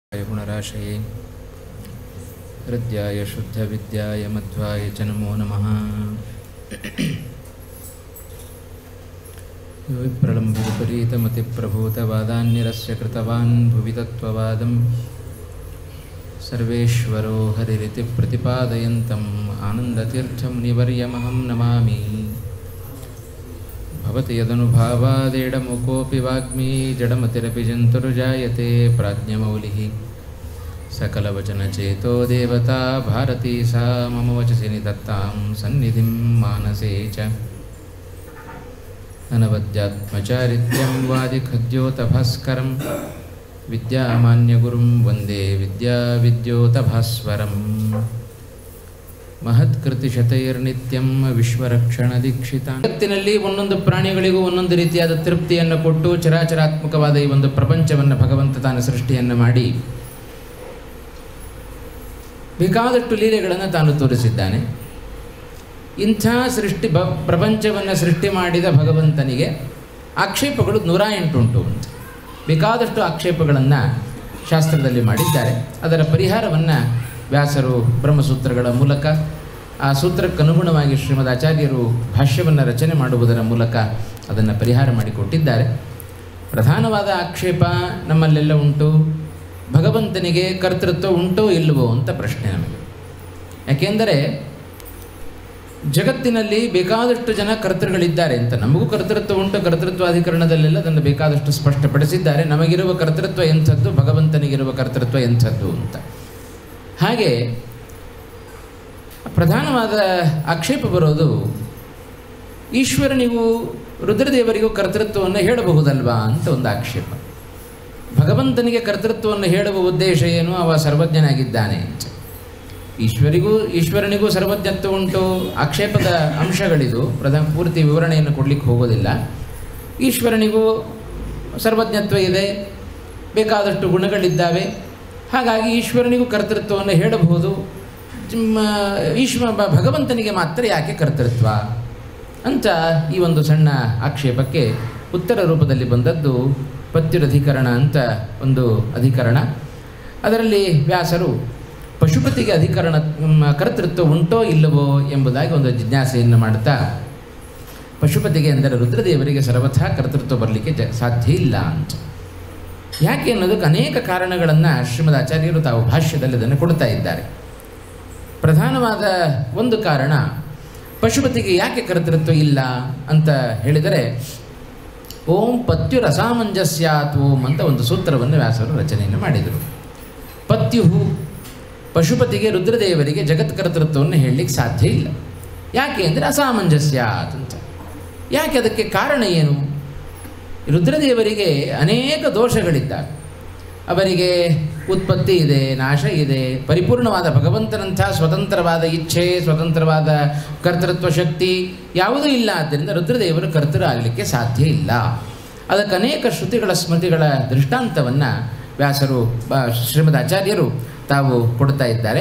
गुणराशये हृद्याय शुद्धविद्याय मध्वाय च नमो नमः यो विप्रलम्बविपरीतमतिप्रभूतवादान्यरस्य कृतवान् भुवि तत्त्ववादं सर्वेश्वरो हरिरिति प्रतिपादयन्तम् आनन्दतीर्थमुनिवर्यमहं नमामि भवति यदनुभावादेडमुकोऽपि वाग्मी जडमतिरपि जन्तुर्जायते प्राज्ञमौलिः सकलवचनचेतो देवता भारती सा मम वचसि निदत्तां सन्निधिं मानसे च अनवद्यात्मचारित्यं वादिखद्योतभास्करं विद्यामान्यगुरुं वन्दे विद्याविद्योतभास्वरम् ಮಹತ್ಕೃತಿಶತೈರ್ನಿತ್ಯಂ ವಿಶ್ವರಕ್ಷಣದೀಕ್ಷಿತ ಜಗತ್ತಿನಲ್ಲಿ ಒಂದೊಂದು ಪ್ರಾಣಿಗಳಿಗೂ ಒಂದೊಂದು ರೀತಿಯಾದ ತೃಪ್ತಿಯನ್ನು ಕೊಟ್ಟು ಚರಾಚರಾತ್ಮಕವಾದ ಈ ಒಂದು ಪ್ರಪಂಚವನ್ನು ಭಗವಂತ ತಾನು ಸೃಷ್ಟಿಯನ್ನು ಮಾಡಿ ಬೇಕಾದಷ್ಟು ಲೀಲೆಗಳನ್ನು ತಾನು ತೋರಿಸಿದ್ದಾನೆ ಇಂಥ ಸೃಷ್ಟಿ ಬ ಪ್ರಪಂಚವನ್ನು ಸೃಷ್ಟಿ ಮಾಡಿದ ಭಗವಂತನಿಗೆ ಆಕ್ಷೇಪಗಳು ನೂರ ಎಂಟುಂಟು ಅಂತ ಬೇಕಾದಷ್ಟು ಆಕ್ಷೇಪಗಳನ್ನು ಶಾಸ್ತ್ರದಲ್ಲಿ ಮಾಡಿದ್ದಾರೆ ಅದರ ಪರಿಹಾರವನ್ನು ವ್ಯಾಸರು ಬ್ರಹ್ಮಸೂತ್ರಗಳ ಮೂಲಕ ಆ ಸೂತ್ರಕ್ಕನುಗುಣವಾಗಿ ಶ್ರೀಮದ್ ಆಚಾರ್ಯರು ಭಾಷ್ಯವನ್ನು ರಚನೆ ಮಾಡುವುದರ ಮೂಲಕ ಅದನ್ನು ಪರಿಹಾರ ಮಾಡಿಕೊಟ್ಟಿದ್ದಾರೆ ಪ್ರಧಾನವಾದ ಆಕ್ಷೇಪ ನಮ್ಮಲ್ಲೆಲ್ಲ ಉಂಟು ಭಗವಂತನಿಗೆ ಕರ್ತೃತ್ವ ಉಂಟೋ ಇಲ್ಲವೋ ಅಂತ ಪ್ರಶ್ನೆ ನಮಗೆ ಯಾಕೆಂದರೆ ಜಗತ್ತಿನಲ್ಲಿ ಬೇಕಾದಷ್ಟು ಜನ ಕರ್ತೃಗಳಿದ್ದಾರೆ ಅಂತ ನಮಗೂ ಕರ್ತೃತ್ವ ಉಂಟು ಕರ್ತೃತ್ವಾಧಿಕರಣದಲ್ಲೆಲ್ಲ ಅದನ್ನು ಬೇಕಾದಷ್ಟು ಸ್ಪಷ್ಟಪಡಿಸಿದ್ದಾರೆ ನಮಗಿರುವ ಕರ್ತೃತ್ವ ಎಂಥದ್ದು ಭಗವಂತನಿಗಿರುವ ಕರ್ತೃತ್ವ ಎಂಥದ್ದು ಅಂತ ಹಾಗೆ ಪ್ರಧಾನವಾದ ಆಕ್ಷೇಪ ಬರೋದು ಈಶ್ವರನಿಗೂ ರುದ್ರದೇವರಿಗೂ ಕರ್ತೃತ್ವವನ್ನು ಹೇಳಬಹುದಲ್ವಾ ಅಂತ ಒಂದು ಆಕ್ಷೇಪ ಭಗವಂತನಿಗೆ ಕರ್ತೃತ್ವವನ್ನು ಹೇಳುವ ಉದ್ದೇಶ ಏನು ಅವ ಸರ್ವಜ್ಞನಾಗಿದ್ದಾನೆ ಅಂತ ಈಶ್ವರಿಗೂ ಈಶ್ವರನಿಗೂ ಸರ್ವಜ್ಞತ್ವ ಉಂಟು ಆಕ್ಷೇಪದ ಅಂಶಗಳಿದು ಪ್ರಧಾನ ಪೂರ್ತಿ ವಿವರಣೆಯನ್ನು ಕೊಡಲಿಕ್ಕೆ ಹೋಗೋದಿಲ್ಲ ಈಶ್ವರನಿಗೂ ಸರ್ವಜ್ಞತ್ವ ಇದೆ ಬೇಕಾದಷ್ಟು ಗುಣಗಳಿದ್ದಾವೆ ಹಾಗಾಗಿ ಈಶ್ವರನಿಗೂ ಕರ್ತೃತ್ವವನ್ನು ಹೇಳಬಹುದು ಈಶ್ವ ಭಗವಂತನಿಗೆ ಮಾತ್ರ ಯಾಕೆ ಕರ್ತೃತ್ವ ಅಂತ ಈ ಒಂದು ಸಣ್ಣ ಆಕ್ಷೇಪಕ್ಕೆ ಉತ್ತರ ರೂಪದಲ್ಲಿ ಬಂದದ್ದು ಪತ್ಯುರಧಿಕರಣ ಅಂತ ಒಂದು ಅಧಿಕರಣ ಅದರಲ್ಲಿ ವ್ಯಾಸರು ಪಶುಪತಿಗೆ ಅಧಿಕರಣ ಕರ್ತೃತ್ವ ಉಂಟೋ ಇಲ್ಲವೋ ಎಂಬುದಾಗಿ ಒಂದು ಜಿಜ್ಞಾಸೆಯನ್ನು ಮಾಡ್ತಾ ಪಶುಪತಿಗೆ ಅಂದರೆ ರುದ್ರದೇವರಿಗೆ ಸರ್ವಥಾ ಕರ್ತೃತ್ವ ಬರಲಿಕ್ಕೆ ಜ ಸಾಧ್ಯ ಇಲ್ಲ ಅಂತ ಯಾಕೆ ಅನ್ನೋದಕ್ಕೆ ಅನೇಕ ಕಾರಣಗಳನ್ನು ಶ್ರೀಮದ್ ಆಚಾರ್ಯರು ತಾವು ಭಾಷ್ಯದಲ್ಲಿ ಅದನ್ನು ಕೊಡ್ತಾ ಇದ್ದಾರೆ ಪ್ರಧಾನವಾದ ಒಂದು ಕಾರಣ ಪಶುಪತಿಗೆ ಯಾಕೆ ಕರ್ತೃತ್ವ ಇಲ್ಲ ಅಂತ ಹೇಳಿದರೆ ಓಂ ಪತ್ಯು ರಸಾಮಂಜಸ್ಯಾತ್ ಓಂ ಅಂತ ಒಂದು ಸೂತ್ರವನ್ನು ವ್ಯಾಸರು ರಚನೆಯನ್ನು ಮಾಡಿದರು ಪತ್ಯುಹು ಪಶುಪತಿಗೆ ರುದ್ರದೇವರಿಗೆ ಜಗತ್ ಕರ್ತೃತ್ವವನ್ನು ಹೇಳಲಿಕ್ಕೆ ಸಾಧ್ಯ ಇಲ್ಲ ಯಾಕೆ ಅಂದರೆ ಅಸಾಮಂಜಸ್ಯಾತ್ ಅಂತ ಯಾಕೆ ಅದಕ್ಕೆ ಕಾರಣ ಏನು ರುದ್ರದೇವರಿಗೆ ಅನೇಕ ದೋಷಗಳಿದ್ದಾವೆ ಅವರಿಗೆ ಉತ್ಪತ್ತಿ ಇದೆ ನಾಶ ಇದೆ ಪರಿಪೂರ್ಣವಾದ ಭಗವಂತನಂಥ ಸ್ವತಂತ್ರವಾದ ಇಚ್ಛೆ ಸ್ವತಂತ್ರವಾದ ಕರ್ತೃತ್ವ ಶಕ್ತಿ ಯಾವುದೂ ಇಲ್ಲ ಆದ್ದರಿಂದ ರುದ್ರದೇವರು ಕರ್ತೃ ಆಗಲಿಕ್ಕೆ ಸಾಧ್ಯ ಇಲ್ಲ ಅದಕ್ಕೆ ಅನೇಕ ಶ್ರುತಿಗಳ ಸ್ಮೃತಿಗಳ ದೃಷ್ಟಾಂತವನ್ನು ವ್ಯಾಸರು ಶ್ರೀಮದ್ ಆಚಾರ್ಯರು ತಾವು ಕೊಡ್ತಾ ಇದ್ದಾರೆ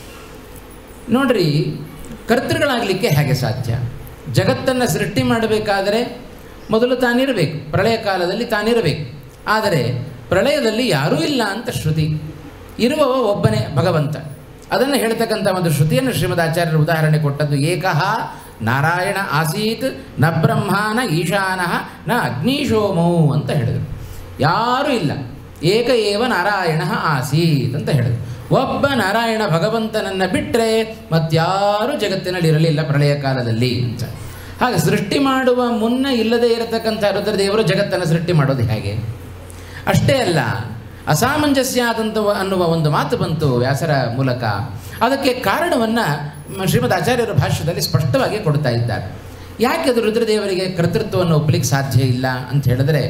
ನೋಡ್ರಿ ಕರ್ತೃಗಳಾಗಲಿಕ್ಕೆ ಹೇಗೆ ಸಾಧ್ಯ ಜಗತ್ತನ್ನು ಸೃಷ್ಟಿ ಮಾಡಬೇಕಾದರೆ ಮೊದಲು ತಾನಿರಬೇಕು ಪ್ರಳಯ ಕಾಲದಲ್ಲಿ ತಾನಿರಬೇಕು ಆದರೆ ಪ್ರಳಯದಲ್ಲಿ ಯಾರೂ ಇಲ್ಲ ಅಂತ ಶ್ರುತಿ ಇರುವವ ಒಬ್ಬನೇ ಭಗವಂತ ಅದನ್ನು ಹೇಳ್ತಕ್ಕಂಥ ಒಂದು ಶ್ರುತಿಯನ್ನು ಶ್ರೀಮದ್ ಆಚಾರ್ಯರು ಉದಾಹರಣೆ ಕೊಟ್ಟದ್ದು ಏಕಃ ನಾರಾಯಣ ಆಸೀತ್ ನ ಬ್ರಹ್ಮಾನ ಈಶಾನಃ ನ ಅಗ್ನಿಶೋಮೌ ಅಂತ ಹೇಳಿದರು ಯಾರೂ ಇಲ್ಲ ಏಕ ಏವ ನಾರಾಯಣ ಆಸೀತ್ ಅಂತ ಹೇಳಿದರು ಒಬ್ಬ ನಾರಾಯಣ ಭಗವಂತನನ್ನು ಬಿಟ್ಟರೆ ಮತ್ತಾರೂ ಜಗತ್ತಿನಲ್ಲಿ ಇರಲಿಲ್ಲ ಪ್ರಳಯ ಕಾಲದಲ್ಲಿ ಅಂತ ಹಾಗೆ ಸೃಷ್ಟಿ ಮಾಡುವ ಮುನ್ನ ಇಲ್ಲದೇ ಇರತಕ್ಕಂಥ ರುದ್ರದೇವರು ಜಗತ್ತನ್ನು ಸೃಷ್ಟಿ ಮಾಡೋದು ಹೇಗೆ ಅಷ್ಟೇ ಅಲ್ಲ ಅಸಾಮಂಜಸ್ಯ ಆದಂಥ ಅನ್ನುವ ಒಂದು ಮಾತು ಬಂತು ವ್ಯಾಸರ ಮೂಲಕ ಅದಕ್ಕೆ ಕಾರಣವನ್ನು ಶ್ರೀಮದ್ ಆಚಾರ್ಯರ ಭಾಷ್ಯದಲ್ಲಿ ಸ್ಪಷ್ಟವಾಗಿ ಕೊಡ್ತಾ ಇದ್ದಾರೆ ಯಾಕೆ ಅದು ರುದ್ರದೇವರಿಗೆ ಕರ್ತೃತ್ವವನ್ನು ಒಪ್ಪಲಿಕ್ಕೆ ಸಾಧ್ಯ ಇಲ್ಲ ಅಂತ ಹೇಳಿದ್ರೆ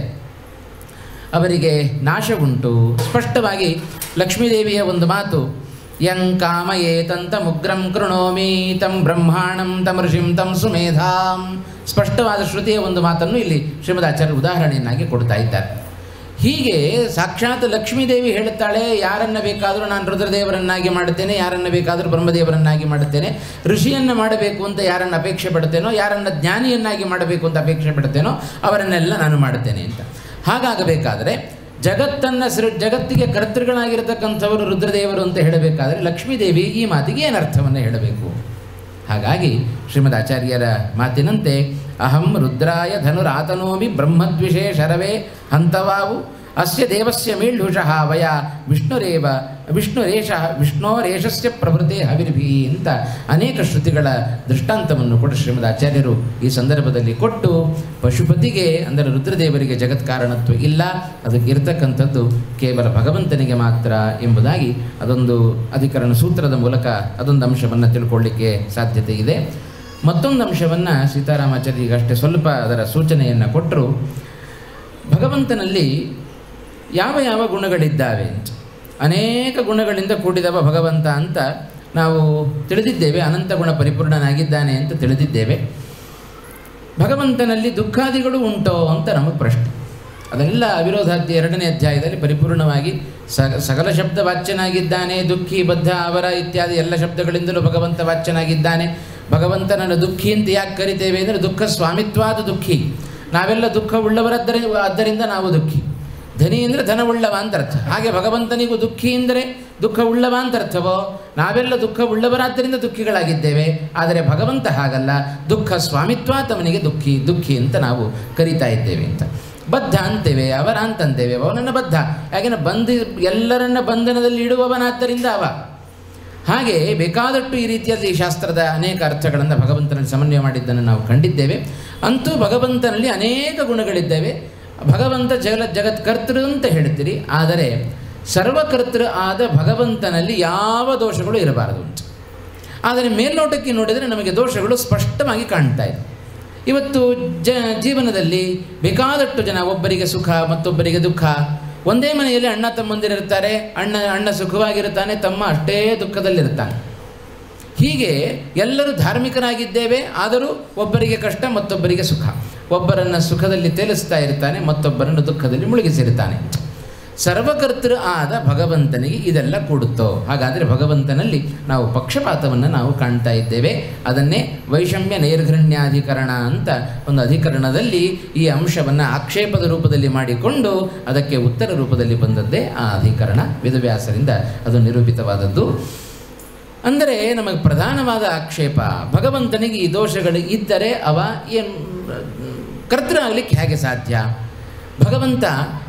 ಅವರಿಗೆ ನಾಶ ಉಂಟು ಸ್ಪಷ್ಟವಾಗಿ ಲಕ್ಷ್ಮೀದೇವಿಯ ಒಂದು ಮಾತು ಯಂ ಕಾಮಯೇತಂತ ಮುಗ್ರಂ ಕೃಣೋಮಿ ತಂ ಬ್ರಹ್ಮಾಣಂ ತಂ ಋಷಿಂ ತಂ ಸುಮೇಧಾಂ ಸ್ಪಷ್ಟವಾದ ಶ್ರುತಿಯ ಒಂದು ಮಾತನ್ನು ಇಲ್ಲಿ ಶ್ರೀಮದ್ ಆಚಾರ್ಯ ಉದಾಹರಣೆಯನ್ನಾಗಿ ಕೊಡ್ತಾ ಇದ್ದಾರೆ ಹೀಗೆ ಸಾಕ್ಷಾತ್ ಲಕ್ಷ್ಮೀದೇವಿ ಹೇಳುತ್ತಾಳೆ ಯಾರನ್ನು ಬೇಕಾದರೂ ನಾನು ರುದ್ರದೇವರನ್ನಾಗಿ ಮಾಡುತ್ತೇನೆ ಯಾರನ್ನು ಬೇಕಾದರೂ ಬ್ರಹ್ಮದೇವರನ್ನಾಗಿ ಮಾಡುತ್ತೇನೆ ಋಷಿಯನ್ನು ಮಾಡಬೇಕು ಅಂತ ಯಾರನ್ನು ಅಪೇಕ್ಷೆ ಪಡ್ತೇನೋ ಯಾರನ್ನು ಜ್ಞಾನಿಯನ್ನಾಗಿ ಮಾಡಬೇಕು ಅಂತ ಅಪೇಕ್ಷೆ ಪಡ್ತೇನೋ ಅವರನ್ನೆಲ್ಲ ನಾನು ಮಾಡುತ್ತೇನೆ ಅಂತ ಹಾಗಾಗಬೇಕಾದರೆ ಜಗತ್ತನ್ನು ಸೃ ಜಗತ್ತಿಗೆ ಕರ್ತೃಗಳಾಗಿರತಕ್ಕಂಥವರು ರುದ್ರದೇವರು ಅಂತ ಹೇಳಬೇಕಾದರೆ ಲಕ್ಷ್ಮೀದೇವಿ ಈ ಮಾತಿಗೆ ಏನು ಅರ್ಥವನ್ನು ಹೇಳಬೇಕು ಹಾಗಾಗಿ ಶ್ರೀಮದ್ ಆಚಾರ್ಯರ ಮಾತಿನಂತೆ ಅಹಂ ರುದ್ರಾಯ ಧನುರಾತನೋಮಿ ಬ್ರಹ್ಮದ್ವಿಷೇ ಶರವೇ ಹಂತವಾವು ಅಸ್ಯ ದೇವಸ್ಯ ಮೀಳ್ಹುಷಃ ವಯ ವಿಷ್ಣುರೇವ ವಿಷ್ಣುರೇಷ ವಿಷ್ಣೋರೇಷಸ್ಯ ಪ್ರಭೃತಿ ಹವಿರ್ಭಿ ಅಂತ ಅನೇಕ ಶ್ರುತಿಗಳ ದೃಷ್ಟಾಂತವನ್ನು ಕೂಡ ಶ್ರೀಮದ್ ಆಚಾರ್ಯರು ಈ ಸಂದರ್ಭದಲ್ಲಿ ಕೊಟ್ಟು ಪಶುಪತಿಗೆ ಅಂದರೆ ರುದ್ರದೇವರಿಗೆ ಜಗತ್ ಕಾರಣತ್ವ ಇಲ್ಲ ಅದಕ್ಕೆ ಇರತಕ್ಕಂಥದ್ದು ಕೇವಲ ಭಗವಂತನಿಗೆ ಮಾತ್ರ ಎಂಬುದಾಗಿ ಅದೊಂದು ಅಧಿಕರಣ ಸೂತ್ರದ ಮೂಲಕ ಅದೊಂದು ಅಂಶವನ್ನು ತಿಳ್ಕೊಳ್ಳಿಕ್ಕೆ ಸಾಧ್ಯತೆ ಇದೆ ಮತ್ತೊಂದು ಅಂಶವನ್ನು ಸೀತಾರಾಮಾಚಾರ್ಯ ಈಗಷ್ಟೇ ಸ್ವಲ್ಪ ಅದರ ಸೂಚನೆಯನ್ನು ಕೊಟ್ಟರು ಭಗವಂತನಲ್ಲಿ ಯಾವ ಯಾವ ಗುಣಗಳಿದ್ದಾವೆ ಅಂತ ಅನೇಕ ಗುಣಗಳಿಂದ ಕೂಡಿದವ ಭಗವಂತ ಅಂತ ನಾವು ತಿಳಿದಿದ್ದೇವೆ ಅನಂತ ಗುಣ ಪರಿಪೂರ್ಣನಾಗಿದ್ದಾನೆ ಅಂತ ತಿಳಿದಿದ್ದೇವೆ ಭಗವಂತನಲ್ಲಿ ದುಃಖಾದಿಗಳು ಉಂಟೋ ಅಂತ ನಮಗೆ ಪ್ರಶ್ನೆ ಅದೆಲ್ಲ ಅವಿರೋಧಾಧ್ಯ ಎರಡನೇ ಅಧ್ಯಾಯದಲ್ಲಿ ಪರಿಪೂರ್ಣವಾಗಿ ಸ ಸಕಲ ಶಬ್ದ ವಾಚ್ಯನಾಗಿದ್ದಾನೆ ದುಃಖಿ ಬದ್ಧ ಅವರ ಇತ್ಯಾದಿ ಎಲ್ಲ ಶಬ್ದಗಳಿಂದಲೂ ಭಗವಂತ ವಾಚ್ಯನಾಗಿದ್ದಾನೆ ಭಗವಂತನನ್ನು ದುಃಖಿ ಅಂತ ಯಾಕೆ ಕರಿತೇವೆ ಅಂದರೆ ದುಃಖ ಸ್ವಾಮಿತ್ವಾದ ದುಃಖಿ ನಾವೆಲ್ಲ ದುಃಖ ಉಳ್ಳವರದ್ದರಿಂದ ಆದ್ದರಿಂದ ನಾವು ದುಃಖಿ ಧನಿ ಅಂದರೆ ಧನವುಳ್ಳವ ಅಂತ ಅರ್ಥ ಹಾಗೆ ಭಗವಂತನಿಗೂ ದುಃಖಿ ಅಂದರೆ ದುಃಖ ಉಳ್ಳವ ಅಂತ ಅರ್ಥವೋ ನಾವೆಲ್ಲ ದುಃಖ ಉಳ್ಳವರಾದ್ದರಿಂದ ದುಃಖಿಗಳಾಗಿದ್ದೇವೆ ಆದರೆ ಭಗವಂತ ಹಾಗಲ್ಲ ದುಃಖ ಸ್ವಾಮಿತ್ವ ತವನಿಗೆ ದುಃಖಿ ದುಃಖಿ ಅಂತ ನಾವು ಕರಿತಾ ಇದ್ದೇವೆ ಅಂತ ಬದ್ಧ ಅಂತೇವೆ ಅವರ ಅಂತಂತೇವೆ ಅವನನ್ನು ಬದ್ಧ ಯಾಕೆಂದ್ರೆ ಬಂದ ಎಲ್ಲರನ್ನ ಬಂಧನದಲ್ಲಿ ಇಡುವವನಾದ್ದರಿಂದ ಅವ ಹಾಗೆ ಬೇಕಾದಷ್ಟು ಈ ರೀತಿಯಲ್ಲಿ ಶಾಸ್ತ್ರದ ಅನೇಕ ಅರ್ಥಗಳನ್ನು ಭಗವಂತನಲ್ಲಿ ಸಮನ್ವಯ ಮಾಡಿದ್ದನ್ನು ನಾವು ಕಂಡಿದ್ದೇವೆ ಅಂತೂ ಭಗವಂತನಲ್ಲಿ ಅನೇಕ ಗುಣಗಳಿದ್ದೇವೆ ಭಗವಂತ ಜಗತ್ ಜಗತ್ಕರ್ತೃ ಅಂತ ಹೇಳ್ತೀರಿ ಆದರೆ ಸರ್ವಕರ್ತೃ ಆದ ಭಗವಂತನಲ್ಲಿ ಯಾವ ದೋಷಗಳು ಇರಬಾರದು ಅಂತ ಆದರೆ ಮೇಲ್ನೋಟಕ್ಕೆ ನೋಡಿದರೆ ನಮಗೆ ದೋಷಗಳು ಸ್ಪಷ್ಟವಾಗಿ ಕಾಣ್ತಾ ಇದೆ ಇವತ್ತು ಜ ಜೀವನದಲ್ಲಿ ಬೇಕಾದಷ್ಟು ಜನ ಒಬ್ಬರಿಗೆ ಸುಖ ಮತ್ತೊಬ್ಬರಿಗೆ ದುಃಖ ಒಂದೇ ಮನೆಯಲ್ಲಿ ಅಣ್ಣ ತಮ್ಮಂದಿರಿರ್ತಾರೆ ಅಣ್ಣ ಅಣ್ಣ ಸುಖವಾಗಿರುತ್ತಾನೆ ತಮ್ಮ ಅಷ್ಟೇ ದುಃಖದಲ್ಲಿರ್ತಾನೆ ಹೀಗೆ ಎಲ್ಲರೂ ಧಾರ್ಮಿಕರಾಗಿದ್ದೇವೆ ಆದರೂ ಒಬ್ಬರಿಗೆ ಕಷ್ಟ ಮತ್ತೊಬ್ಬರಿಗೆ ಸುಖ ಒಬ್ಬರನ್ನು ಸುಖದಲ್ಲಿ ತೇಲಿಸ್ತಾ ಇರ್ತಾನೆ ಮತ್ತೊಬ್ಬರನ್ನು ದುಃಖದಲ್ಲಿ ಮುಳುಗಿಸಿರ್ತಾನೆ ಸರ್ವಕರ್ತೃ ಆದ ಭಗವಂತನಿಗೆ ಇದೆಲ್ಲ ಕೂಡುತ್ತೋ ಹಾಗಾದರೆ ಭಗವಂತನಲ್ಲಿ ನಾವು ಪಕ್ಷಪಾತವನ್ನು ನಾವು ಕಾಣ್ತಾ ಇದ್ದೇವೆ ಅದನ್ನೇ ವೈಷಮ್ಯ ನೈರ್ಘಣ್ಯಾಧಿಕರಣ ಅಂತ ಒಂದು ಅಧಿಕರಣದಲ್ಲಿ ಈ ಅಂಶವನ್ನು ಆಕ್ಷೇಪದ ರೂಪದಲ್ಲಿ ಮಾಡಿಕೊಂಡು ಅದಕ್ಕೆ ಉತ್ತರ ರೂಪದಲ್ಲಿ ಬಂದದ್ದೇ ಆ ಅಧಿಕರಣ ವೇದವ್ಯಾಸರಿಂದ ಅದು ನಿರೂಪಿತವಾದದ್ದು ಅಂದರೆ ನಮಗೆ ಪ್ರಧಾನವಾದ ಆಕ್ಷೇಪ ಭಗವಂತನಿಗೆ ಈ ದೋಷಗಳು ಇದ್ದರೆ ಅವ ಏನು ಕರ್ತೃ ಆಗಲಿಕ್ಕೆ ಹೇಗೆ ಸಾಧ್ಯ ಭಗವಂತ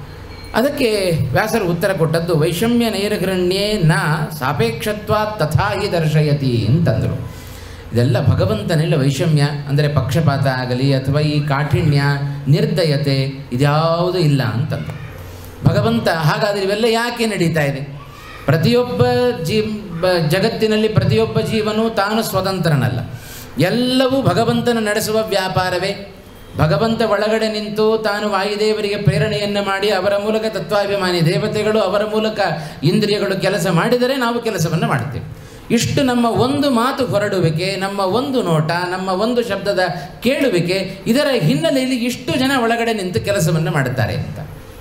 ಅದಕ್ಕೆ ವ್ಯಾಸರು ಉತ್ತರ ಕೊಟ್ಟದ್ದು ವೈಷಮ್ಯ ನೈರಗರಣ್ಯೇ ನ ಸಾಪೇಕ್ಷತ್ವ ತಥಾ ಹಿ ದರ್ಶಯತಿ ಅಂತಂದರು ಇದೆಲ್ಲ ಭಗವಂತನೆಲ್ಲ ವೈಷಮ್ಯ ಅಂದರೆ ಪಕ್ಷಪಾತ ಆಗಲಿ ಅಥವಾ ಈ ಕಾಠಿಣ್ಯ ನಿರ್ದಯತೆ ಇದ್ಯಾವುದೂ ಇಲ್ಲ ಅಂತಂದರು ಭಗವಂತ ಹಾಗಾದರೆ ಇವೆಲ್ಲ ಯಾಕೆ ನಡೀತಾ ಇದೆ ಪ್ರತಿಯೊಬ್ಬ ಜೀ ಬ- ಜಗತ್ತಿನಲ್ಲಿ ಪ್ರತಿಯೊಬ್ಬ ಜೀವನೂ ತಾನು ಸ್ವತಂತ್ರನಲ್ಲ ಎಲ್ಲವೂ ಭಗವಂತನ ನಡೆಸುವ ವ್ಯಾಪಾರವೇ ಭಗವಂತ ಒಳಗಡೆ ನಿಂತು ತಾನು ವಾಯುದೇವರಿಗೆ ಪ್ರೇರಣೆಯನ್ನು ಮಾಡಿ ಅವರ ಮೂಲಕ ತತ್ವಾಭಿಮಾನಿ ದೇವತೆಗಳು ಅವರ ಮೂಲಕ ಇಂದ್ರಿಯಗಳು ಕೆಲಸ ಮಾಡಿದರೆ ನಾವು ಕೆಲಸವನ್ನು ಮಾಡ್ತೇವೆ ಇಷ್ಟು ನಮ್ಮ ಒಂದು ಮಾತು ಹೊರಡುವಿಕೆ ನಮ್ಮ ಒಂದು ನೋಟ ನಮ್ಮ ಒಂದು ಶಬ್ದದ ಕೇಳುವಿಕೆ ಇದರ ಹಿನ್ನೆಲೆಯಲ್ಲಿ ಇಷ್ಟು ಜನ ಒಳಗಡೆ ನಿಂತು ಕೆಲಸವನ್ನು ಮಾಡುತ್ತಾರೆ ಅಂತ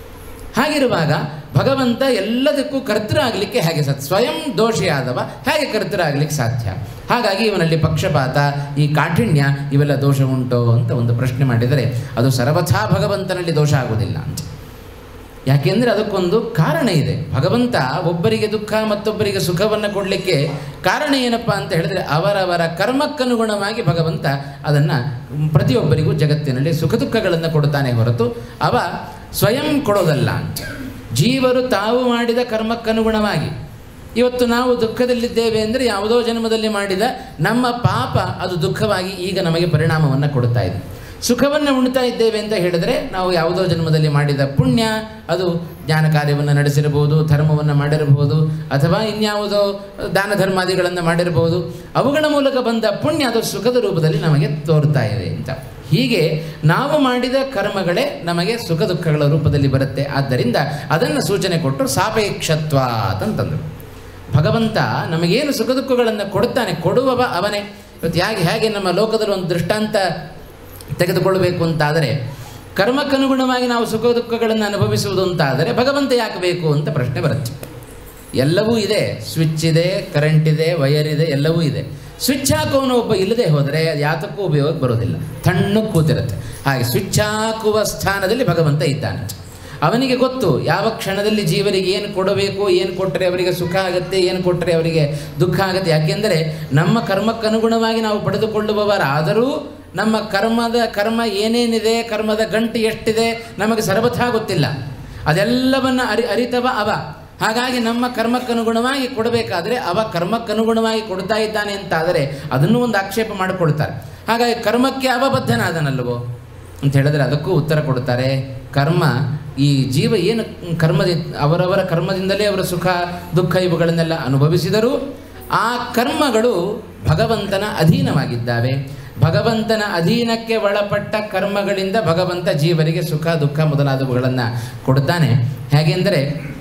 ಹಾಗಿರುವಾಗ ಭಗವಂತ ಎಲ್ಲದಕ್ಕೂ ಕರ್ತೃ ಆಗಲಿಕ್ಕೆ ಹೇಗೆ ಸಾಧ್ಯ ಸ್ವಯಂ ದೋಷಿಯಾದವ ಹೇಗೆ ಕರ್ತೃ ಆಗಲಿಕ್ಕೆ ಸಾಧ್ಯ ಹಾಗಾಗಿ ಇವನಲ್ಲಿ ಪಕ್ಷಪಾತ ಈ ಕಾಠಿಣ್ಯ ಇವೆಲ್ಲ ದೋಷ ಉಂಟೋ ಅಂತ ಒಂದು ಪ್ರಶ್ನೆ ಮಾಡಿದರೆ ಅದು ಸರ್ವಥಾ ಭಗವಂತನಲ್ಲಿ ದೋಷ ಆಗುವುದಿಲ್ಲ ಅಂತ ಯಾಕೆಂದರೆ ಅದಕ್ಕೊಂದು ಕಾರಣ ಇದೆ ಭಗವಂತ ಒಬ್ಬರಿಗೆ ದುಃಖ ಮತ್ತೊಬ್ಬರಿಗೆ ಸುಖವನ್ನು ಕೊಡಲಿಕ್ಕೆ ಕಾರಣ ಏನಪ್ಪ ಅಂತ ಹೇಳಿದ್ರೆ ಅವರವರ ಕರ್ಮಕ್ಕನುಗುಣವಾಗಿ ಭಗವಂತ ಅದನ್ನು ಪ್ರತಿಯೊಬ್ಬರಿಗೂ ಜಗತ್ತಿನಲ್ಲಿ ಸುಖ ದುಃಖಗಳನ್ನು ಕೊಡುತ್ತಾನೆ ಹೊರತು ಅವ ಸ್ವಯಂ ಕೊಡೋದಲ್ಲ ಅಂತ ಜೀವರು ತಾವು ಮಾಡಿದ ಕರ್ಮಕ್ಕನುಗುಣವಾಗಿ ಇವತ್ತು ನಾವು ದುಃಖದಲ್ಲಿದ್ದೇವೆ ಅಂದರೆ ಯಾವುದೋ ಜನ್ಮದಲ್ಲಿ ಮಾಡಿದ ನಮ್ಮ ಪಾಪ ಅದು ದುಃಖವಾಗಿ ಈಗ ನಮಗೆ ಪರಿಣಾಮವನ್ನು ಕೊಡುತ್ತಾ ಇದೆ ಸುಖವನ್ನು ಉಣ್ತಾ ಇದ್ದೇವೆ ಅಂತ ಹೇಳಿದರೆ ನಾವು ಯಾವುದೋ ಜನ್ಮದಲ್ಲಿ ಮಾಡಿದ ಪುಣ್ಯ ಅದು ಜ್ಞಾನ ಕಾರ್ಯವನ್ನು ನಡೆಸಿರಬಹುದು ಧರ್ಮವನ್ನು ಮಾಡಿರಬಹುದು ಅಥವಾ ಇನ್ಯಾವುದೋ ದಾನ ಧರ್ಮಾದಿಗಳನ್ನು ಮಾಡಿರಬಹುದು ಅವುಗಳ ಮೂಲಕ ಬಂದ ಪುಣ್ಯ ಅದು ಸುಖದ ರೂಪದಲ್ಲಿ ನಮಗೆ ತೋರ್ತಾ ಇದೆ ಅಂತ ಹೀಗೆ ನಾವು ಮಾಡಿದ ಕರ್ಮಗಳೇ ನಮಗೆ ಸುಖ ದುಃಖಗಳ ರೂಪದಲ್ಲಿ ಬರುತ್ತೆ ಆದ್ದರಿಂದ ಅದನ್ನು ಸೂಚನೆ ಕೊಟ್ಟು ಸಾಪೇಕ್ಷತ್ವ ಅಂತಂದರು ಭಗವಂತ ನಮಗೇನು ಸುಖ ದುಃಖಗಳನ್ನು ಕೊಡುತ್ತಾನೆ ಕೊಡುವವ ಅವನೇ ಇವತ್ತು ಹೇಗೆ ಹೇಗೆ ನಮ್ಮ ಲೋಕದಲ್ಲಿ ಒಂದು ದೃಷ್ಟಾಂತ ತೆಗೆದುಕೊಳ್ಳಬೇಕು ಅಂತಾದರೆ ಕರ್ಮಕ್ಕನುಗುಣವಾಗಿ ನಾವು ಸುಖ ದುಃಖಗಳನ್ನು ಅನುಭವಿಸುವುದು ಅಂತಾದರೆ ಭಗವಂತ ಯಾಕೆ ಬೇಕು ಅಂತ ಪ್ರಶ್ನೆ ಬರುತ್ತೆ ಎಲ್ಲವೂ ಇದೆ ಸ್ವಿಚ್ ಇದೆ ಕರೆಂಟ್ ಇದೆ ವಯರ್ ಇದೆ ಎಲ್ಲವೂ ಇದೆ ಸ್ವಿಚ್ ಹಾಕುವನು ಒಬ್ಬ ಇಲ್ಲದೆ ಹೋದರೆ ಅದು ಯಾತಕ್ಕೂ ಉಪಯೋಗಕ್ಕೆ ಬರೋದಿಲ್ಲ ತಣ್ಣಗೆ ಕೂತಿರುತ್ತೆ ಹಾಗೆ ಸ್ವಿಚ್ ಹಾಕುವ ಸ್ಥಾನದಲ್ಲಿ ಭಗವಂತ ಇದ್ದಾನೆ ಅವನಿಗೆ ಗೊತ್ತು ಯಾವ ಕ್ಷಣದಲ್ಲಿ ಜೀವರಿಗೆ ಏನು ಕೊಡಬೇಕು ಏನು ಕೊಟ್ಟರೆ ಅವರಿಗೆ ಸುಖ ಆಗುತ್ತೆ ಏನು ಕೊಟ್ಟರೆ ಅವರಿಗೆ ದುಃಖ ಆಗುತ್ತೆ ಯಾಕೆಂದರೆ ನಮ್ಮ ಕರ್ಮಕ್ಕನುಗುಣವಾಗಿ ನಾವು ಪಡೆದುಕೊಳ್ಳುವವರಾದರೂ ನಮ್ಮ ಕರ್ಮದ ಕರ್ಮ ಏನೇನಿದೆ ಕರ್ಮದ ಗಂಟು ಎಷ್ಟಿದೆ ನಮಗೆ ಸರ್ವಥಾ ಗೊತ್ತಿಲ್ಲ ಅದೆಲ್ಲವನ್ನು ಅರಿ ಅರಿತವ ಅವ ಹಾಗಾಗಿ ನಮ್ಮ ಕರ್ಮಕ್ಕನುಗುಣವಾಗಿ ಕೊಡಬೇಕಾದ್ರೆ ಅವ ಕರ್ಮಕ್ಕನುಗುಣವಾಗಿ ಕೊಡ್ತಾ ಇದ್ದಾನೆ ಅಂತಾದರೆ ಅದನ್ನು ಒಂದು ಆಕ್ಷೇಪ ಮಾಡಿಕೊಳ್ತಾರೆ ಹಾಗಾಗಿ ಕರ್ಮಕ್ಕೆ ಅವಬದ್ಧನಾದನಲ್ವೋ ಅಂತ ಹೇಳಿದ್ರೆ ಅದಕ್ಕೂ ಉತ್ತರ ಕೊಡ್ತಾರೆ ಕರ್ಮ ಈ ಜೀವ ಏನು ಕರ್ಮದಿ ಅವರವರ ಕರ್ಮದಿಂದಲೇ ಅವರ ಸುಖ ದುಃಖ ಇವುಗಳನ್ನೆಲ್ಲ ಅನುಭವಿಸಿದರೂ ಆ ಕರ್ಮಗಳು ಭಗವಂತನ ಅಧೀನವಾಗಿದ್ದಾವೆ ಭಗವಂತನ ಅಧೀನಕ್ಕೆ ಒಳಪಟ್ಟ ಕರ್ಮಗಳಿಂದ ಭಗವಂತ ಜೀವರಿಗೆ ಸುಖ ದುಃಖ ಮೊದಲಾದವುಗಳನ್ನು ಕೊಡ್ತಾನೆ ಹೇಗೆಂದರೆ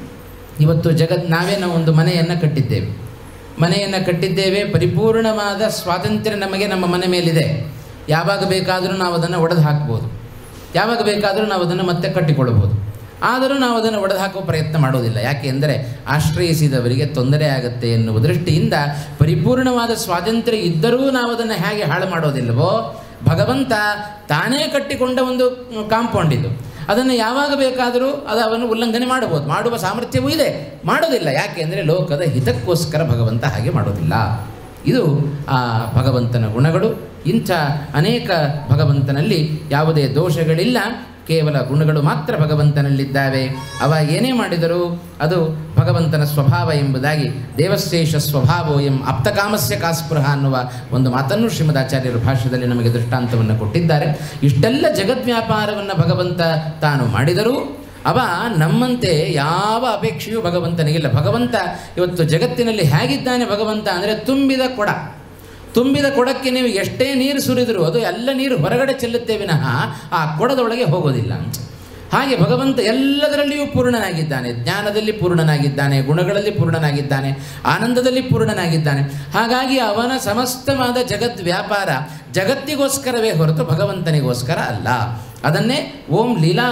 ಇವತ್ತು ಜಗತ್ ನಾವೇ ನಾವು ಒಂದು ಮನೆಯನ್ನು ಕಟ್ಟಿದ್ದೇವೆ ಮನೆಯನ್ನು ಕಟ್ಟಿದ್ದೇವೆ ಪರಿಪೂರ್ಣವಾದ ಸ್ವಾತಂತ್ರ್ಯ ನಮಗೆ ನಮ್ಮ ಮನೆ ಮೇಲಿದೆ ಯಾವಾಗ ಬೇಕಾದರೂ ನಾವು ಅದನ್ನು ಒಡೆದು ಹಾಕ್ಬೋದು ಯಾವಾಗ ಬೇಕಾದರೂ ನಾವು ಅದನ್ನು ಮತ್ತೆ ಕಟ್ಟಿಕೊಳ್ಳಬಹುದು ಆದರೂ ನಾವು ಅದನ್ನು ಒಡೆದು ಹಾಕುವ ಪ್ರಯತ್ನ ಮಾಡೋದಿಲ್ಲ ಯಾಕೆ ಅಂದರೆ ಆಶ್ರಯಿಸಿದವರಿಗೆ ತೊಂದರೆ ಆಗುತ್ತೆ ಎನ್ನುವ ದೃಷ್ಟಿಯಿಂದ ಪರಿಪೂರ್ಣವಾದ ಸ್ವಾತಂತ್ರ್ಯ ಇದ್ದರೂ ನಾವು ಅದನ್ನು ಹೇಗೆ ಹಾಳು ಮಾಡೋದಿಲ್ಲವೋ ಭಗವಂತ ತಾನೇ ಕಟ್ಟಿಕೊಂಡ ಒಂದು ಕಾಂಪೌಂಡ್ ಇದು ಅದನ್ನು ಯಾವಾಗ ಬೇಕಾದರೂ ಅದು ಅವನು ಉಲ್ಲಂಘನೆ ಮಾಡಬಹುದು ಮಾಡುವ ಸಾಮರ್ಥ್ಯವೂ ಇದೆ ಮಾಡೋದಿಲ್ಲ ಯಾಕೆ ಅಂದರೆ ಲೋಕದ ಹಿತಕ್ಕೋಸ್ಕರ ಭಗವಂತ ಹಾಗೆ ಮಾಡೋದಿಲ್ಲ ಇದು ಆ ಭಗವಂತನ ಗುಣಗಳು ಇಂಥ ಅನೇಕ ಭಗವಂತನಲ್ಲಿ ಯಾವುದೇ ದೋಷಗಳಿಲ್ಲ ಕೇವಲ ಗುಣಗಳು ಮಾತ್ರ ಭಗವಂತನಲ್ಲಿದ್ದಾವೆ ಅವ ಏನೇ ಮಾಡಿದರೂ ಅದು ಭಗವಂತನ ಸ್ವಭಾವ ಎಂಬುದಾಗಿ ದೇವಶೇಷ ಸ್ವಭಾವೋ ಎಂ ಆಪ್ತಕಾಮಸ್ಯ ಕಾಸ್ಪೃಹ ಅನ್ನುವ ಒಂದು ಮಾತನ್ನು ಶ್ರೀಮದಾಚಾರ್ಯರು ಭಾಷ್ಯದಲ್ಲಿ ನಮಗೆ ದೃಷ್ಟಾಂತವನ್ನು ಕೊಟ್ಟಿದ್ದಾರೆ ಇಷ್ಟೆಲ್ಲ ಜಗದ್ವ್ಯಾಪಾರವನ್ನು ಭಗವಂತ ತಾನು ಮಾಡಿದರೂ ಅವ ನಮ್ಮಂತೆ ಯಾವ ಅಪೇಕ್ಷೆಯೂ ಭಗವಂತನಿಗಿಲ್ಲ ಭಗವಂತ ಇವತ್ತು ಜಗತ್ತಿನಲ್ಲಿ ಹೇಗಿದ್ದಾನೆ ಭಗವಂತ ಅಂದರೆ ತುಂಬಿದ ಕೊಡ ತುಂಬಿದ ಕೊಡಕ್ಕೆ ನೀವು ಎಷ್ಟೇ ನೀರು ಸುರಿದರೂ ಅದು ಎಲ್ಲ ನೀರು ಹೊರಗಡೆ ಚೆಲ್ಲುತ್ತೆ ವಿನಃ ಆ ಕೊಡದೊಳಗೆ ಹೋಗೋದಿಲ್ಲ ಅಂತ ಹಾಗೆ ಭಗವಂತ ಎಲ್ಲದರಲ್ಲಿಯೂ ಪೂರ್ಣನಾಗಿದ್ದಾನೆ ಜ್ಞಾನದಲ್ಲಿ ಪೂರ್ಣನಾಗಿದ್ದಾನೆ ಗುಣಗಳಲ್ಲಿ ಪೂರ್ಣನಾಗಿದ್ದಾನೆ ಆನಂದದಲ್ಲಿ ಪೂರ್ಣನಾಗಿದ್ದಾನೆ ಹಾಗಾಗಿ ಅವನ ಸಮಸ್ತವಾದ ಜಗದ್ ವ್ಯಾಪಾರ ಜಗತ್ತಿಗೋಸ್ಕರವೇ ಹೊರತು ಭಗವಂತನಿಗೋಸ್ಕರ ಅಲ್ಲ ಅದನ್ನೇ ಓಂ ಲೀಲಾ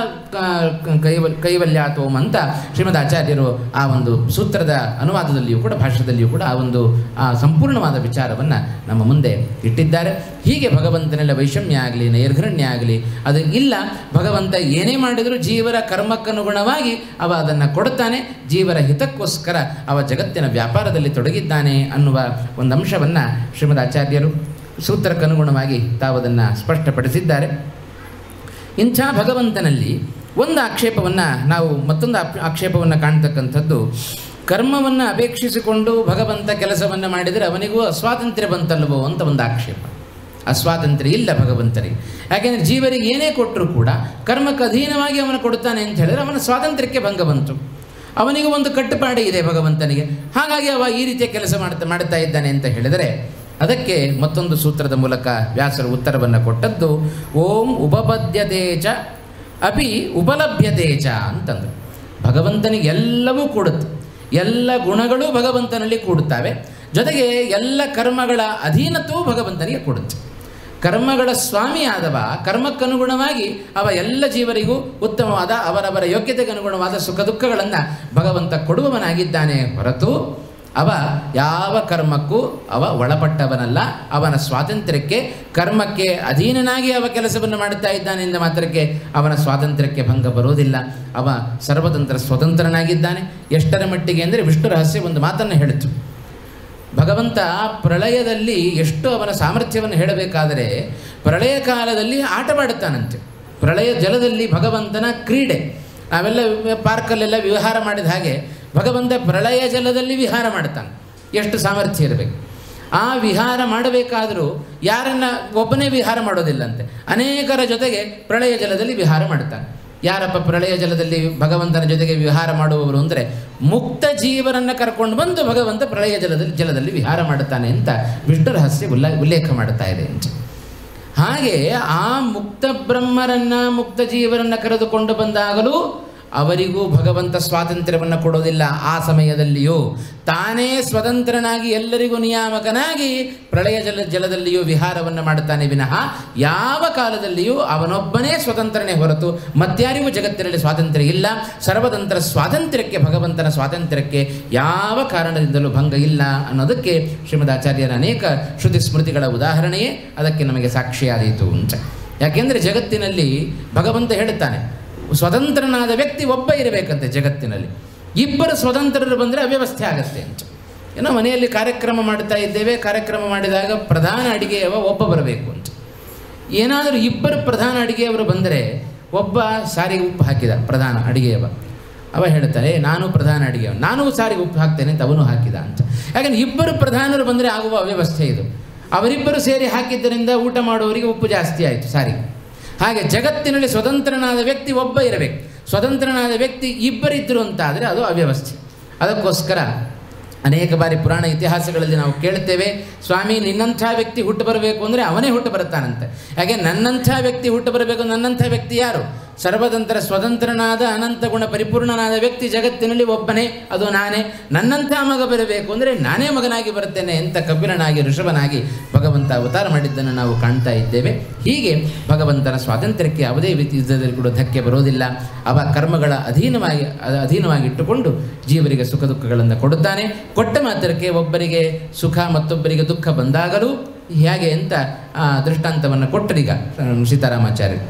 ಕ- ಕೈವಲ್ ಕೈವಲ್ಯಾತ್ ಓಂ ಅಂತ ಶ್ರೀಮದ್ ಆಚಾರ್ಯರು ಆ ಒಂದು ಸೂತ್ರದ ಅನುವಾದದಲ್ಲಿಯೂ ಕೂಡ ಭಾಷ್ಯದಲ್ಲಿಯೂ ಕೂಡ ಆ ಒಂದು ಆ ಸಂಪೂರ್ಣವಾದ ವಿಚಾರವನ್ನು ನಮ್ಮ ಮುಂದೆ ಇಟ್ಟಿದ್ದಾರೆ ಹೀಗೆ ಭಗವಂತನೆಲ್ಲ ವೈಷಮ್ಯ ಆಗಲಿ ನೈರ್ಘಣ್ಯ ಆಗಲಿ ಅದು ಇಲ್ಲ ಭಗವಂತ ಏನೇ ಮಾಡಿದರೂ ಜೀವರ ಕರ್ಮಕ್ಕನುಗುಣವಾಗಿ ಅವ ಅದನ್ನು ಕೊಡುತ್ತಾನೆ ಜೀವರ ಹಿತಕ್ಕೋಸ್ಕರ ಅವ ಜಗತ್ತಿನ ವ್ಯಾಪಾರದಲ್ಲಿ ತೊಡಗಿದ್ದಾನೆ ಅನ್ನುವ ಒಂದು ಅಂಶವನ್ನು ಶ್ರೀಮದ್ ಆಚಾರ್ಯರು ಸೂತ್ರಕ್ಕನುಗುಣವಾಗಿ ತಾವು ಅದನ್ನು ಸ್ಪಷ್ಟಪಡಿಸಿದ್ದಾರೆ ಇಂಥ ಭಗವಂತನಲ್ಲಿ ಒಂದು ಆಕ್ಷೇಪವನ್ನು ನಾವು ಮತ್ತೊಂದು ಆಪ್- ಆಕ್ಷೇಪವನ್ನು ಕಾಣ್ತಕ್ಕಂಥದ್ದು ಕರ್ಮವನ್ನು ಅಪೇಕ್ಷಿಸಿಕೊಂಡು ಭಗವಂತ ಕೆಲಸವನ್ನು ಮಾಡಿದರೆ ಅವನಿಗೂ ಅಸ್ವಾತಂತ್ರ್ಯ ಬಂತಲ್ವೋ ಅಂತ ಒಂದು ಆಕ್ಷೇಪ ಅಸ್ವಾತಂತ್ರ್ಯ ಇಲ್ಲ ಭಗವಂತನಿಗೆ ಯಾಕೆಂದರೆ ಜೀವರಿಗೆ ಏನೇ ಕೊಟ್ಟರೂ ಕೂಡ ಕರ್ಮಕ್ಕೆ ಅಧೀನವಾಗಿ ಅವನು ಕೊಡ್ತಾನೆ ಅಂತ ಹೇಳಿದ್ರೆ ಅವನ ಸ್ವಾತಂತ್ರ್ಯಕ್ಕೆ ಭಂಗ ಬಂತು ಅವನಿಗೂ ಒಂದು ಕಟ್ಟುಪಾಡಿ ಇದೆ ಭಗವಂತನಿಗೆ ಹಾಗಾಗಿ ಅವ ಈ ರೀತಿಯ ಕೆಲಸ ಮಾಡ್ತಾ ಮಾಡ್ತಾ ಇದ್ದಾನೆ ಅಂತ ಹೇಳಿದರೆ ಅದಕ್ಕೆ ಮತ್ತೊಂದು ಸೂತ್ರದ ಮೂಲಕ ವ್ಯಾಸರು ಉತ್ತರವನ್ನು ಕೊಟ್ಟದ್ದು ಓಂ ಉಪಪದ್ಯತೆ ಚ ಅಪಿ ಉಪಲಭ್ಯತೆ ಚ ಅಂತಂದು ಭಗವಂತನಿಗೆ ಎಲ್ಲವೂ ಕೂಡುತ್ತೆ ಎಲ್ಲ ಗುಣಗಳು ಭಗವಂತನಲ್ಲಿ ಕೂಡುತ್ತವೆ ಜೊತೆಗೆ ಎಲ್ಲ ಕರ್ಮಗಳ ಅಧೀನತ್ವವು ಭಗವಂತನಿಗೆ ಕೊಡುತ್ತೆ ಕರ್ಮಗಳ ಸ್ವಾಮಿಯಾದವ ಕರ್ಮಕ್ಕನುಗುಣವಾಗಿ ಅವ ಎಲ್ಲ ಜೀವರಿಗೂ ಉತ್ತಮವಾದ ಅವರವರ ಯೋಗ್ಯತೆಗೆ ಅನುಗುಣವಾದ ಸುಖ ದುಃಖಗಳನ್ನು ಭಗವಂತ ಕೊಡುವವನಾಗಿದ್ದಾನೆ ಹೊರತು ಅವ ಯಾವ ಕರ್ಮಕ್ಕೂ ಅವ ಒಳಪಟ್ಟವನಲ್ಲ ಅವನ ಸ್ವಾತಂತ್ರ್ಯಕ್ಕೆ ಕರ್ಮಕ್ಕೆ ಅಧೀನನಾಗಿ ಅವ ಕೆಲಸವನ್ನು ಮಾಡುತ್ತಾ ಇದ್ದಾನೆ ಎಂದ ಮಾತ್ರಕ್ಕೆ ಅವನ ಸ್ವಾತಂತ್ರ್ಯಕ್ಕೆ ಭಂಗ ಬರೋದಿಲ್ಲ ಅವ ಸರ್ವತಂತ್ರ ಸ್ವತಂತ್ರನಾಗಿದ್ದಾನೆ ಎಷ್ಟರ ಮಟ್ಟಿಗೆ ಅಂದರೆ ವಿಷ್ಣು ರಹಸ್ಯ ಒಂದು ಮಾತನ್ನು ಹೇಳಿತು ಭಗವಂತ ಪ್ರಳಯದಲ್ಲಿ ಎಷ್ಟು ಅವನ ಸಾಮರ್ಥ್ಯವನ್ನು ಹೇಳಬೇಕಾದರೆ ಪ್ರಳಯ ಕಾಲದಲ್ಲಿ ಆಟವಾಡುತ್ತಾನಂತೆ ಪ್ರಳಯ ಜಲದಲ್ಲಿ ಭಗವಂತನ ಕ್ರೀಡೆ ನಾವೆಲ್ಲ ಪಾರ್ಕಲ್ಲೆಲ್ಲ ವಿಹಾರ ಮಾಡಿದ ಹಾಗೆ ಭಗವಂತ ಪ್ರಳಯ ಜಲದಲ್ಲಿ ವಿಹಾರ ಮಾಡ್ತಾನೆ ಎಷ್ಟು ಸಾಮರ್ಥ್ಯ ಇರಬೇಕು ಆ ವಿಹಾರ ಮಾಡಬೇಕಾದರೂ ಯಾರನ್ನ ಒಬ್ಬನೇ ವಿಹಾರ ಮಾಡೋದಿಲ್ಲಂತೆ ಅನೇಕರ ಜೊತೆಗೆ ಪ್ರಳಯ ಜಲದಲ್ಲಿ ವಿಹಾರ ಮಾಡ್ತಾನೆ ಯಾರಪ್ಪ ಪ್ರಳಯ ಜಲದಲ್ಲಿ ಭಗವಂತನ ಜೊತೆಗೆ ವಿಹಾರ ಮಾಡುವವರು ಅಂದರೆ ಮುಕ್ತ ಜೀವರನ್ನು ಕರ್ಕೊಂಡು ಬಂದು ಭಗವಂತ ಪ್ರಳಯ ಜಲದಲ್ಲಿ ಜಲದಲ್ಲಿ ವಿಹಾರ ಮಾಡುತ್ತಾನೆ ಅಂತ ವಿಷ್ಣು ರಹಸ್ಯ ಉಲ್ಲ ಉಲ್ಲೇಖ ಮಾಡುತ್ತಾ ಇದೆ ಅಂತ ಹಾಗೆ ಆ ಮುಕ್ತ ಬ್ರಹ್ಮರನ್ನ ಮುಕ್ತ ಜೀವರನ್ನ ಕರೆದುಕೊಂಡು ಬಂದಾಗಲೂ ಅವರಿಗೂ ಭಗವಂತ ಸ್ವಾತಂತ್ರ್ಯವನ್ನು ಕೊಡೋದಿಲ್ಲ ಆ ಸಮಯದಲ್ಲಿಯೂ ತಾನೇ ಸ್ವತಂತ್ರನಾಗಿ ಎಲ್ಲರಿಗೂ ನಿಯಾಮಕನಾಗಿ ಪ್ರಳಯ ಜಲ ಜಲದಲ್ಲಿಯೂ ವಿಹಾರವನ್ನು ಮಾಡುತ್ತಾನೆ ವಿನಃ ಯಾವ ಕಾಲದಲ್ಲಿಯೂ ಅವನೊಬ್ಬನೇ ಸ್ವತಂತ್ರನೇ ಹೊರತು ಮತ್ಯಾರಿಗೂ ಜಗತ್ತಿನಲ್ಲಿ ಸ್ವಾತಂತ್ರ್ಯ ಇಲ್ಲ ಸರ್ವತಂತ್ರ ಸ್ವಾತಂತ್ರ್ಯಕ್ಕೆ ಭಗವಂತನ ಸ್ವಾತಂತ್ರ್ಯಕ್ಕೆ ಯಾವ ಕಾರಣದಿಂದಲೂ ಭಂಗ ಇಲ್ಲ ಅನ್ನೋದಕ್ಕೆ ಶ್ರೀಮದ್ ಆಚಾರ್ಯರ ಅನೇಕ ಶ್ರುತಿ ಸ್ಮೃತಿಗಳ ಉದಾಹರಣೆಯೇ ಅದಕ್ಕೆ ನಮಗೆ ಸಾಕ್ಷಿಯಾದೀತು ಅಂತ ಯಾಕೆಂದರೆ ಜಗತ್ತಿನಲ್ಲಿ ಭಗವಂತ ಹೇಳುತ್ತಾನೆ ಸ್ವತಂತ್ರನಾದ ವ್ಯಕ್ತಿ ಒಬ್ಬ ಇರಬೇಕಂತೆ ಜಗತ್ತಿನಲ್ಲಿ ಇಬ್ಬರು ಸ್ವತಂತ್ರರು ಬಂದರೆ ಅವ್ಯವಸ್ಥೆ ಆಗತ್ತೆ ಅಂತ ಏನೋ ಮನೆಯಲ್ಲಿ ಕಾರ್ಯಕ್ರಮ ಮಾಡ್ತಾ ಇದ್ದೇವೆ ಕಾರ್ಯಕ್ರಮ ಮಾಡಿದಾಗ ಪ್ರಧಾನ ಅಡಿಗೆಯವ ಒಬ್ಬ ಬರಬೇಕು ಅಂತ ಏನಾದರೂ ಇಬ್ಬರು ಪ್ರಧಾನ ಅಡಿಗೆಯವರು ಬಂದರೆ ಒಬ್ಬ ಸಾರಿಗೆ ಉಪ್ಪು ಹಾಕಿದ ಪ್ರಧಾನ ಅಡಿಗೆಯವ ಅವ ಹೇಳ್ತಾರೆ ನಾನು ಪ್ರಧಾನ ಅಡಿಗೆಯವ ನಾನು ಸಾರಿಗೆ ಉಪ್ಪು ಹಾಕ್ತೇನೆ ಅಂತ ಅವನು ಹಾಕಿದ ಅಂತ ಯಾಕಂದ್ರೆ ಇಬ್ಬರು ಪ್ರಧಾನರು ಬಂದರೆ ಆಗುವ ಅವ್ಯವಸ್ಥೆ ಇದು ಅವರಿಬ್ಬರು ಸೇರಿ ಹಾಕಿದ್ದರಿಂದ ಊಟ ಮಾಡುವವರಿಗೆ ಉಪ್ಪು ಜಾಸ್ತಿ ಆಯಿತು ಸಾರಿಗೆ ಹಾಗೆ ಜಗತ್ತಿನಲ್ಲಿ ಸ್ವತಂತ್ರನಾದ ವ್ಯಕ್ತಿ ಒಬ್ಬ ಇರಬೇಕು ಸ್ವತಂತ್ರನಾದ ವ್ಯಕ್ತಿ ಇಬ್ಬರಿದ್ದರು ಅಂತಾದರೆ ಅದು ಅವ್ಯವಸ್ಥೆ ಅದಕ್ಕೋಸ್ಕರ ಅನೇಕ ಬಾರಿ ಪುರಾಣ ಇತಿಹಾಸಗಳಲ್ಲಿ ನಾವು ಕೇಳ್ತೇವೆ ಸ್ವಾಮಿ ನಿನ್ನಂಥ ವ್ಯಕ್ತಿ ಹುಟ್ಟು ಬರಬೇಕು ಅಂದರೆ ಅವನೇ ಹುಟ್ಟು ಬರುತ್ತಾನಂತೆ ಹಾಗೆ ನನ್ನಂಥ ವ್ಯಕ್ತಿ ಹುಟ್ಟು ಬರಬೇಕು ನನ್ನಂಥ ವ್ಯಕ್ತಿ ಯಾರು ಸರ್ವತಂತ್ರ ಸ್ವತಂತ್ರನಾದ ಅನಂತ ಗುಣ ಪರಿಪೂರ್ಣನಾದ ವ್ಯಕ್ತಿ ಜಗತ್ತಿನಲ್ಲಿ ಒಬ್ಬನೇ ಅದು ನಾನೇ ನನ್ನಂಥ ಮಗ ಬರಬೇಕು ಅಂದರೆ ನಾನೇ ಮಗನಾಗಿ ಬರುತ್ತೇನೆ ಎಂಥ ಕಪಿಲನಾಗಿ ಋಷಭನಾಗಿ ಭಗವಂತ ಅವತಾರ ಮಾಡಿದ್ದನ್ನು ನಾವು ಕಾಣ್ತಾ ಇದ್ದೇವೆ ಹೀಗೆ ಭಗವಂತನ ಸ್ವಾತಂತ್ರ್ಯಕ್ಕೆ ಯಾವುದೇ ವಿಧದಲ್ಲಿ ಕೂಡ ಧಕ್ಕೆ ಬರೋದಿಲ್ಲ ಅವ ಕರ್ಮಗಳ ಅಧೀನವಾಗಿ ಅ- ಅಧೀನವಾಗಿ ಇಟ್ಟುಕೊಂಡು ಜೀವರಿಗೆ ಸುಖ ದುಃಖಗಳನ್ನು ಕೊಡುತ್ತಾನೆ ಕೊಟ್ಟ ಮಾತ್ರಕ್ಕೆ ಒಬ್ಬರಿಗೆ ಸುಖ ಮತ್ತೊಬ್ಬರಿಗೆ ದುಃಖ ಬಂದಾಗಲೂ ಹೇಗೆ ಅಂತ ಆ, ದೃಷ್ಟಾಂತವನ್ನು ಕೊಟ್ಟರೀಗ ಸೀತಾರಾಮಾಚಾರ್ಯರು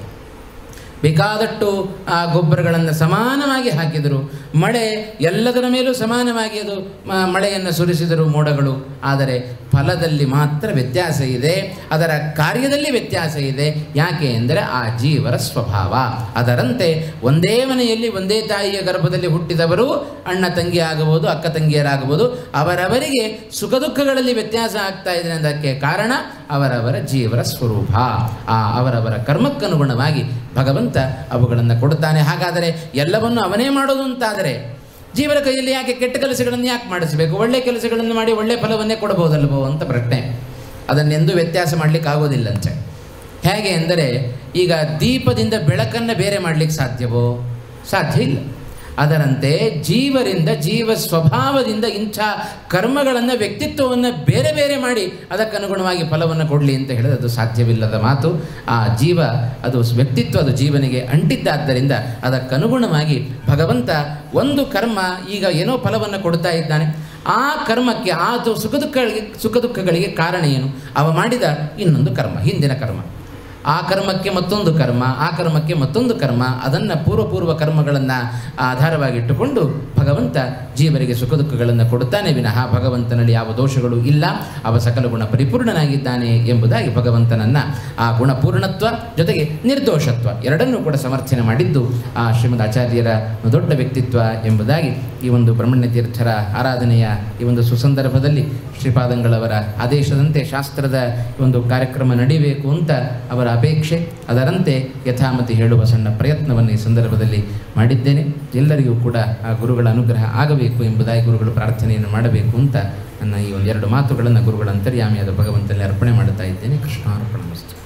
ಬೇಕಾದಷ್ಟು ಆ ಗೊಬ್ಬರಗಳನ್ನು ಸಮಾನವಾಗಿ ಹಾಕಿದರು ಮಳೆ ಎಲ್ಲದರ ಮೇಲೂ ಸಮಾನವಾಗಿ ಅದು ಮ- ಮಳೆಯನ್ನು ಸುರಿಸಿದರು ಮೋಡಗಳು ಆದರೆ ಫಲದಲ್ಲಿ ಮಾತ್ರ ವ್ಯತ್ಯಾಸ ಇದೆ ಅದರ ಕಾರ್ಯದಲ್ಲಿ ವ್ಯತ್ಯಾಸ ಇದೆ ಯಾಕೆ ಎಂದರೆ ಆ ಜೀವರ ಸ್ವಭಾವ ಅದರಂತೆ ಒಂದೇ ಮನೆಯಲ್ಲಿ ಒಂದೇ ತಾಯಿಯ ಗರ್ಭದಲ್ಲಿ ಹುಟ್ಟಿದವರು ಅಣ್ಣ ತಂಗಿ ಆಗಬಹುದು ಅಕ್ಕ ತಂಗಿಯರಾಗಬಹುದು ಅವರವರಿಗೆ ಸುಖ ದುಃಖಗಳಲ್ಲಿ ವ್ಯತ್ಯಾಸ ಆಗ್ತಾ ಇದೆ ಅದಕ್ಕೆ ಕಾರಣ ಅವರವರ ಜೀವರ ಸ್ವರೂಪ ಆ ಅವರವರ ಕರ್ಮಕ್ಕನುಗುಣವಾಗಿ ಭಗವಂತ ಅವುಗಳನ್ನು ಕೊಡುತ್ತಾನೆ ಹಾಗಾದರೆ ಎಲ್ಲವನ್ನು ಅವನೇ ಮಾಡೋದು ಅಂತಾದರೆ ಜೀವನ ಕೈಯಲ್ಲಿ ಯಾಕೆ ಕೆಟ್ಟ ಕೆಲಸಗಳನ್ನು ಯಾಕೆ ಮಾಡಿಸಬೇಕು ಒಳ್ಳೆ ಕೆಲಸಗಳನ್ನು ಮಾಡಿ ಒಳ್ಳೆ ಫಲವನ್ನೇ ಕೊಡಬಹುದಲ್ವೋ ಅಂತ ಪ್ರಶ್ನೆ ಅದನ್ನೆಂದೂ ವ್ಯತ್ಯಾಸ ಮಾಡಲಿಕ್ಕೆ ಆಗೋದಿಲ್ಲಂತೆ ಹೇಗೆ ಎಂದರೆ ಈಗ ದೀಪದಿಂದ ಬೆಳಕನ್ನು ಬೇರೆ ಮಾಡಲಿಕ್ಕೆ ಸಾಧ್ಯವೋ ಸಾಧ್ಯ ಇಲ್ಲ ಅದರಂತೆ ಜೀವರಿಂದ ಜೀವ ಸ್ವಭಾವದಿಂದ ಇಂಥ ಕರ್ಮಗಳನ್ನು ವ್ಯಕ್ತಿತ್ವವನ್ನು ಬೇರೆ ಬೇರೆ ಮಾಡಿ ಅದಕ್ಕನುಗುಣವಾಗಿ ಫಲವನ್ನು ಕೊಡಲಿ ಅಂತ ಹೇಳಿದ್ರೆ ಅದು ಸಾಧ್ಯವಿಲ್ಲದ ಮಾತು ಆ ಜೀವ ಅದು ವ್ಯಕ್ತಿತ್ವ ಅದು ಜೀವನಿಗೆ ಅಂಟಿದ್ದಾದ್ದರಿಂದ ಅದಕ್ಕನುಗುಣವಾಗಿ ಭಗವಂತ ಒಂದು ಕರ್ಮ ಈಗ ಏನೋ ಫಲವನ್ನು ಕೊಡ್ತಾ ಇದ್ದಾನೆ ಆ ಕರ್ಮಕ್ಕೆ ಆ ದು- ಸುಖ ದುಃಖಗಳಿಗೆ ಸುಖ ದುಃಖಗಳಿಗೆ ಕಾರಣ ಏನು ಅವ ಮಾಡಿದ ಇನ್ನೊಂದು ಕರ್ಮ ಹಿಂದಿನ ಕರ್ಮ ಆ ಕರ್ಮಕ್ಕೆ ಮತ್ತೊಂದು ಕರ್ಮ ಆ ಕರ್ಮಕ್ಕೆ ಮತ್ತೊಂದು ಕರ್ಮ ಅದನ್ನು ಪೂರ್ವಪೂರ್ವ ಕರ್ಮಗಳನ್ನು ಆಧಾರವಾಗಿಟ್ಟುಕೊಂಡು ಭಗವಂತ ಜೀವರಿಗೆ ಸುಖ ದುಃಖಗಳನ್ನು ಕೊಡುತ್ತಾನೆ ವಿನಃ ಭಗವಂತನಲ್ಲಿ ಯಾವ ದೋಷಗಳು ಇಲ್ಲ ಅವ ಸಕಲ ಗುಣ ಪರಿಪೂರ್ಣನಾಗಿದ್ದಾನೆ ಎಂಬುದಾಗಿ ಭಗವಂತನನ್ನು ಆ ಗುಣಪೂರ್ಣತ್ವ ಜೊತೆಗೆ ನಿರ್ದೋಷತ್ವ ಎರಡನ್ನೂ ಕೂಡ ಸಮರ್ಥನೆ ಮಾಡಿದ್ದು ಆ ಶ್ರೀಮದ್ ಆಚಾರ್ಯರ ದೊಡ್ಡ ವ್ಯಕ್ತಿತ್ವ ಎಂಬುದಾಗಿ ಈ ಒಂದು ಬ್ರಹ್ಮಣ್ಯ ತೀರ್ಥರ ಆರಾಧನೆಯ ಈ ಒಂದು ಸುಸಂದರ್ಭದಲ್ಲಿ ಶ್ರೀಪಾದಂಗಳವರ ಆದೇಶದಂತೆ ಶಾಸ್ತ್ರದ ಒಂದು ಕಾರ್ಯಕ್ರಮ ನಡೀಬೇಕು ಅಂತ ಅವರ ಅಪೇಕ್ಷೆ ಅದರಂತೆ ಯಥಾಮತಿ ಹೇಳುವ ಸಣ್ಣ ಪ್ರಯತ್ನವನ್ನು ಈ ಸಂದರ್ಭದಲ್ಲಿ ಮಾಡಿದ್ದೇನೆ ಎಲ್ಲರಿಗೂ ಕೂಡ ಆ ಗುರುಗಳ ಅನುಗ್ರಹ ಆಗಬೇಕು ಎಂಬುದಾಗಿ ಗುರುಗಳು ಪ್ರಾರ್ಥನೆಯನ್ನು ಮಾಡಬೇಕು ಅಂತ ನನ್ನ ಈ ಒಂದೆರಡು ಮಾತುಗಳನ್ನು ಗುರುಗಳ ಅಂತರ್ಯಾಮಿಯಾದ ಭಗವಂತನಲ್ಲಿ ಅರ್ಪಣೆ ಮಾಡುತ್ತಾ ಇದ್ದೇನೆ ಕೃಷ್ಣಾರ್ಪಣ ಮಸ್ತು